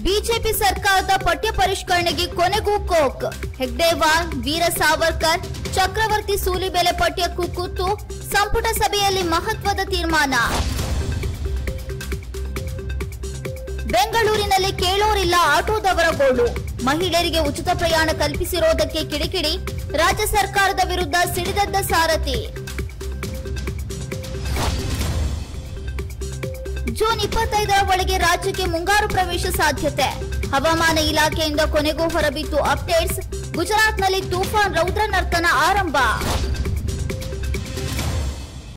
BJP ಸರ್ಕಾರದ ಪಠ್ಯ ಪರಿಷ್ಕರಣೆಗೆ ಕೊನೆಗೂ ಕೋಕ್ ಹೆಗ್ಡೇವಾರ್ ವೀರ ಸಾವರ್ಕರ್ ಚಕ್ರವರ್ತಿ ಸೂಲಿಬೆಲೆ ಪಠ್ಯ ಕುಕ್ಕು ಸಂಪುಟ ಸಭೆಯಲ್ಲಿ ಮಹತ್ವದ ತೀರ್ಮಾನ ಬೆಂಗಳೂರಿನಲ್ಲಿ ಕೇಳೋರಿಲ್ಲ ಆಟೋದವರ ಗೋಳು ಮಹಿಳೆಯರಿಗೆ ಉಚಿತ ಪ್ರಯಾಣ ಕಲ್ಪಿಸಿರೋದಕ್ಕೆ ಕಿಡಿಕಿಡಿ ರಾಜ್ಯ ಸರ್ಕಾರದ ವಿರುದ್ಧ ಸಿಡಿದದ್ದ ಸಾರಥಿ ಜೂನ್ ಇಪ್ಪತ್ತೈದರ ಒಳಗೆ ರಾಜ್ಯಕ್ಕೆ ಮುಂಗಾರು ಪ್ರವೇಶ ಸಾಧ್ಯತೆ ಹವಾಮಾನ ಇಲಾಖೆಯಿಂದ ಕೊನೆಗೂ ಹೊರಬಿತ್ತು ಅಪ್ಡೇಟ್ಸ್ ಗುಜರಾತ್ನಲ್ಲಿ ತೂಫಾನ್ ರೌದ್ರ ನರ್ತನ ಆರಂಭ